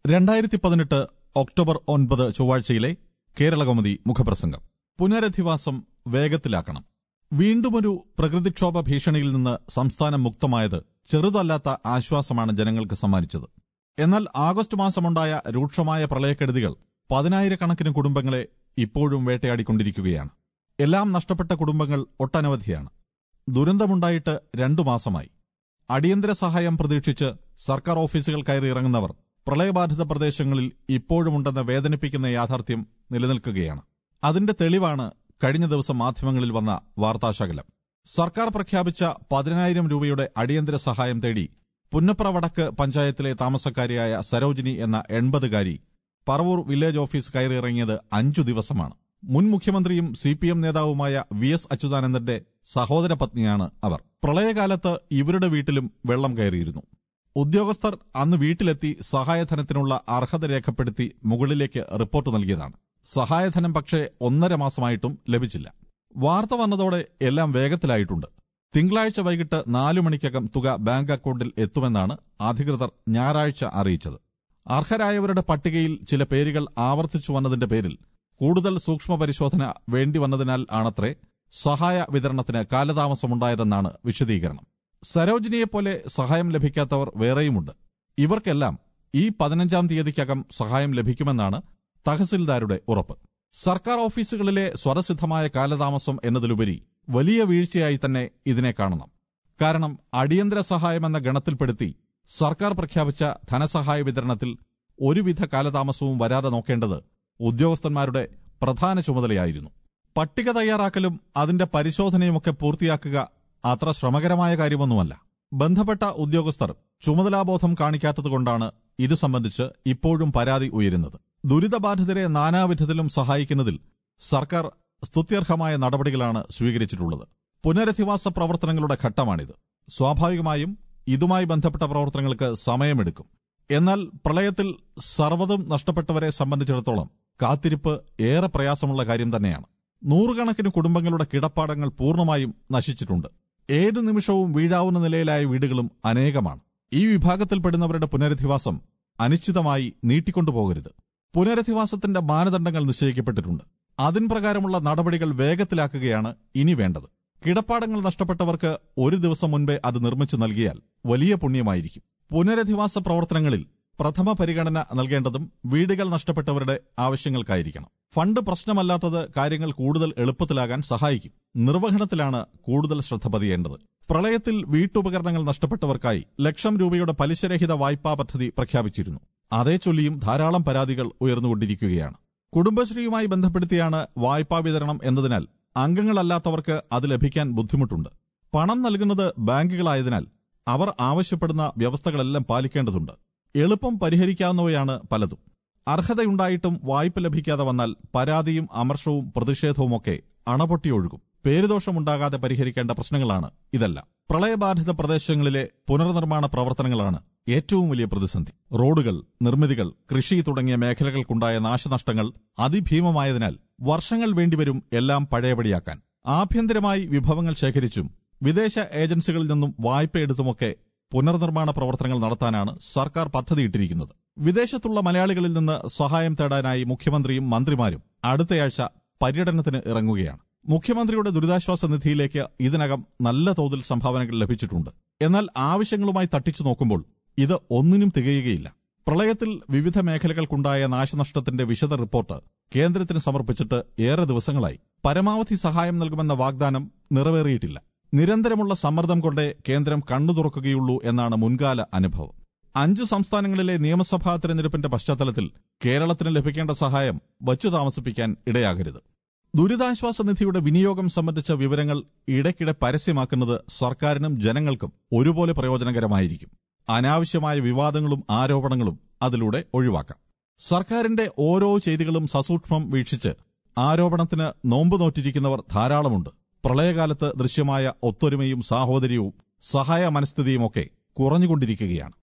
രണ്ടായിരത്തി പതിനെട്ട് ഒക്ടോബർ ഒൻപത് ചൊവ്വാഴ്ചയിലെ കേരളകൗമുദി മുഖപ്രസംഗം പുനരധിവാസം വേഗത്തിലാക്കണം വീണ്ടുമൊരു പ്രകൃതിക്ഷോഭ ഭീഷണിയിൽ നിന്ന് സംസ്ഥാനം മുക്തമായത് ചെറുതല്ലാത്ത ആശ്വാസമാണ് ജനങ്ങൾക്ക് സമ്മാനിച്ചത് എന്നാൽ ആഗസ്റ്റ് മാസമുണ്ടായ രൂക്ഷമായ പ്രളയക്കെടുതികൾ പതിനായിരക്കണക്കിന് കുടുംബങ്ങളെ ഇപ്പോഴും വേട്ടയാടിക്കൊണ്ടിരിക്കുകയാണ് എല്ലാം നഷ്ടപ്പെട്ട കുടുംബങ്ങൾ ഒട്ടനവധിയാണ് ദുരന്തമുണ്ടായിട്ട് രണ്ടു മാസമായി അടിയന്തര സഹായം പ്രതീക്ഷിച്ച് സർക്കാർ ഓഫീസുകൾ കയറി ഇറങ്ങുന്നവർ പ്രളയബാധിത പ്രദേശങ്ങളിൽ ഇപ്പോഴുമുണ്ടെന്ന വേദനിപ്പിക്കുന്ന യാഥാർത്ഥ്യം നിലനിൽക്കുകയാണ് അതിന്റെ തെളിവാണ് കഴിഞ്ഞ ദിവസം മാധ്യമങ്ങളിൽ വന്ന വാർത്താശകലം സർക്കാർ പ്രഖ്യാപിച്ച പതിനായിരം രൂപയുടെ അടിയന്തര സഹായം തേടി പുന്നപ്ര വടക്ക് പഞ്ചായത്തിലെ താമസക്കാരിയായ സരോജിനി എന്ന എൺപതുകാരി പറവൂർ വില്ലേജ് ഓഫീസ് കയറിയിറങ്ങിയത് അഞ്ചു ദിവസമാണ് മുൻ മുഖ്യമന്ത്രിയും സി പി എം നേതാവുമായ വി എസ് അച്യുതാനന്ദന്റെ സഹോദര പത്നിയാണ് അവർ പ്രളയകാലത്ത് ഇവരുടെ വീട്ടിലും വെള്ളം കയറിയിരുന്നു ഉദ്യോഗസ്ഥർ അന്ന് വീട്ടിലെത്തി സഹായധനത്തിനുള്ള അർഹത രേഖപ്പെടുത്തി മുകളിലേക്ക് റിപ്പോർട്ട് നൽകിയതാണ് സഹായധനം പക്ഷേ ഒന്നര മാസമായിട്ടും ലഭിച്ചില്ല വാർത്ത വന്നതോടെ എല്ലാം വേഗത്തിലായിട്ടുണ്ട് തിങ്കളാഴ്ച വൈകിട്ട് നാലു മണിക്കകം തുക ബാങ്ക് അക്കൗണ്ടിൽ എത്തുമെന്നാണ് അധികൃതർ ഞായറാഴ്ച അറിയിച്ചത് അർഹരായവരുടെ പട്ടികയിൽ ചില പേരുകൾ ആവർത്തിച്ചു വന്നതിന്റെ പേരിൽ കൂടുതൽ സൂക്ഷ്മ പരിശോധന വേണ്ടി വന്നതിനാൽ ആണത്രേ സഹായ വിതരണത്തിന് കാലതാമസമുണ്ടായതെന്നാണ് വിശദീകരണം സരോജിനിയെപ്പോലെ സഹായം ലഭിക്കാത്തവർ വേറെയുമുണ്ട് ഇവർക്കെല്ലാം ഈ പതിനഞ്ചാം തീയതിക്കകം സഹായം ലഭിക്കുമെന്നാണ് തഹസിൽദാരുടെ ഉറപ്പ് സർക്കാർ ഓഫീസുകളിലെ സ്വതസിദ്ധമായ കാലതാമസം എന്നതിലുപരി വലിയ വീഴ്ചയായി തന്നെ ഇതിനെ കാണണം കാരണം അടിയന്തര സഹായമെന്ന ഗണത്തിൽപ്പെടുത്തി സർക്കാർ പ്രഖ്യാപിച്ച ധനസഹായ വിതരണത്തിൽ ഒരുവിധ കാലതാമസവും വരാതെ നോക്കേണ്ടത് ഉദ്യോഗസ്ഥന്മാരുടെ പ്രധാന ചുമതലയായിരുന്നു പട്ടിക തയ്യാറാക്കലും അതിന്റെ പരിശോധനയുമൊക്കെ പൂർത്തിയാക്കുക അത്ര ശ്രമകരമായ കാര്യമൊന്നുമല്ല ബന്ധപ്പെട്ട ഉദ്യോഗസ്ഥർ ചുമതലാബോധം കാണിക്കാത്തതുകൊണ്ടാണ് ഇത് സംബന്ധിച്ച് ഇപ്പോഴും പരാതി ഉയരുന്നത് ദുരിതബാധിതരെ നാനാവിധത്തിലും സഹായിക്കുന്നതിൽ സർക്കാർ സ്തുത്യർഹമായ നടപടികളാണ് സ്വീകരിച്ചിട്ടുള്ളത് പുനരധിവാസ പ്രവർത്തനങ്ങളുടെ ഘട്ടമാണിത് സ്വാഭാവികമായും ഇതുമായി ബന്ധപ്പെട്ട പ്രവർത്തനങ്ങൾക്ക് സമയമെടുക്കും എന്നാൽ പ്രളയത്തിൽ സർവ്വതും നഷ്ടപ്പെട്ടവരെ സംബന്ധിച്ചിടത്തോളം കാത്തിരിപ്പ് ഏറെ പ്രയാസമുള്ള കാര്യം തന്നെയാണ് നൂറുകണക്കിന് കുടുംബങ്ങളുടെ കിടപ്പാടങ്ങൾ പൂർണ്ണമായും നശിച്ചിട്ടുണ്ട് ഏതു നിമിഷവും വീഴാവുന്ന നിലയിലായ വീടുകളും അനേകമാണ് ഈ വിഭാഗത്തിൽപ്പെടുന്നവരുടെ പുനരധിവാസം അനിശ്ചിതമായി നീട്ടിക്കൊണ്ടുപോകരുത് പുനരധിവാസത്തിന്റെ മാനദണ്ഡങ്ങൾ നിശ്ചയിക്കപ്പെട്ടിട്ടുണ്ട് അതിൻ പ്രകാരമുള്ള നടപടികൾ വേഗത്തിലാക്കുകയാണ് ഇനി വേണ്ടത് കിടപ്പാടങ്ങൾ നഷ്ടപ്പെട്ടവർക്ക് ഒരു ദിവസം മുൻപേ അത് നിർമ്മിച്ചു നൽകിയാൽ വലിയ പുണ്യമായിരിക്കും പുനരധിവാസ പ്രവർത്തനങ്ങളിൽ പ്രഥമ പരിഗണന നൽകേണ്ടതും വീടുകൾ നഷ്ടപ്പെട്ടവരുടെ ആവശ്യങ്ങൾക്കായിരിക്കണം ഫണ്ട് പ്രശ്നമല്ലാത്തത് കാര്യങ്ങൾ കൂടുതൽ എളുപ്പത്തിലാകാൻ സഹായിക്കും നിർവഹണത്തിലാണ് കൂടുതൽ ശ്രദ്ധ പതിയേണ്ടത് പ്രളയത്തിൽ വീട്ടുപകരണങ്ങൾ നഷ്ടപ്പെട്ടവർക്കായി ലക്ഷം രൂപയുടെ പലിശരഹിത വായ്പാ പദ്ധതി പ്രഖ്യാപിച്ചിരുന്നു അതേ ചൊല്ലിയും ധാരാളം പരാതികൾ ഉയർന്നുകൊണ്ടിരിക്കുകയാണ് കുടുംബശ്രീയുമായി ബന്ധപ്പെടുത്തിയാണ് വായ്പാ വിതരണം എന്നതിനാൽ അംഗങ്ങളല്ലാത്തവർക്ക് അത് ലഭിക്കാൻ ബുദ്ധിമുട്ടുണ്ട് പണം നൽകുന്നത് ബാങ്കുകളായതിനാൽ അവർ ആവശ്യപ്പെടുന്ന വ്യവസ്ഥകളെല്ലാം പാലിക്കേണ്ടതുണ്ട് എളുപ്പം പരിഹരിക്കാവുന്നവയാണ് പലതും അർഹതയുണ്ടായിട്ടും വായ്പ ലഭിക്കാതെ വന്നാൽ പരാതിയും അമർഷവും പ്രതിഷേധവുമൊക്കെ അണപൊട്ടിയൊഴുകും പേരുദോഷമുണ്ടാകാതെ പരിഹരിക്കേണ്ട പ്രശ്നങ്ങളാണ് ഇതെല്ലാം പ്രളയബാധിത പ്രദേശങ്ങളിലെ പുനർനിർമ്മാണ പ്രവർത്തനങ്ങളാണ് ഏറ്റവും വലിയ പ്രതിസന്ധി റോഡുകൾ നിർമ്മിതികൾ കൃഷി തുടങ്ങിയ മേഖലകൾക്കുണ്ടായ നാശനഷ്ടങ്ങൾ അതിഭീമമായതിനാൽ വർഷങ്ങൾ വേണ്ടിവരും എല്ലാം പഴയപടിയാക്കാൻ ആഭ്യന്തരമായി വിഭവങ്ങൾ ശേഖരിച്ചും വിദേശ ഏജൻസികളിൽ നിന്നും വായ്പയെടുത്തുമൊക്കെ പുനർനിർമ്മാണ പ്രവർത്തനങ്ങൾ നടത്താനാണ് സർക്കാർ പദ്ധതിയിട്ടിരിക്കുന്നത് വിദേശത്തുള്ള മലയാളികളിൽ നിന്ന് സഹായം തേടാനായി മുഖ്യമന്ത്രിയും മന്ത്രിമാരും അടുത്തയാഴ്ച പര്യടനത്തിന് ഇറങ്ങുകയാണ് മുഖ്യമന്ത്രിയുടെ ദുരിതാശ്വാസ നിധിയിലേക്ക് ഇതിനകം നല്ല തോതിൽ സംഭാവനകൾ ലഭിച്ചിട്ടുണ്ട് എന്നാൽ ആവശ്യങ്ങളുമായി തട്ടിച്ചു നോക്കുമ്പോൾ ഇത് ഒന്നിനും തികയുകയില്ല പ്രളയത്തിൽ വിവിധ മേഖലകൾക്കുണ്ടായ നാശനഷ്ടത്തിന്റെ വിശദ റിപ്പോർട്ട് കേന്ദ്രത്തിന് സമർപ്പിച്ചിട്ട് ഏറെ ദിവസങ്ങളായി പരമാവധി സഹായം നൽകുമെന്ന വാഗ്ദാനം നിറവേറിയിട്ടില്ല നിരന്തരമുള്ള സമ്മർദ്ദം കൊണ്ടേ കേന്ദ്രം കണ്ണു തുറക്കുകയുള്ളൂ എന്നാണ് മുൻകാല അനുഭവം അഞ്ച് സംസ്ഥാനങ്ങളിലെ നിയമസഭാ തെരഞ്ഞെടുപ്പിന്റെ പശ്ചാത്തലത്തിൽ കേരളത്തിന് ലഭിക്കേണ്ട സഹായം വച്ചു താമസിപ്പിക്കാൻ ഇടയാകരുത് ദുരിതാശ്വാസ നിധിയുടെ വിനിയോഗം സംബന്ധിച്ച വിവരങ്ങൾ ഇടയ്ക്കിടെ പരസ്യമാക്കുന്നത് സർക്കാരിനും ജനങ്ങൾക്കും ഒരുപോലെ പ്രയോജനകരമായിരിക്കും അനാവശ്യമായ വിവാദങ്ങളും ആരോപണങ്ങളും അതിലൂടെ ഒഴിവാക്കാം സർക്കാരിന്റെ ഓരോ ചെയ്തികളും സസൂക്ഷ്മം വീക്ഷിച്ച് ആരോപണത്തിന് നോമ്പ് നോറ്റിരിക്കുന്നവർ ധാരാളമുണ്ട് പ്രളയകാലത്ത് ദൃശ്യമായ ഒത്തൊരുമയും സാഹോദര്യവും സഹായ മനസ്ഥിതിയുമൊക്കെ കുറഞ്ഞുകൊണ്ടിരിക്കുകയാണ്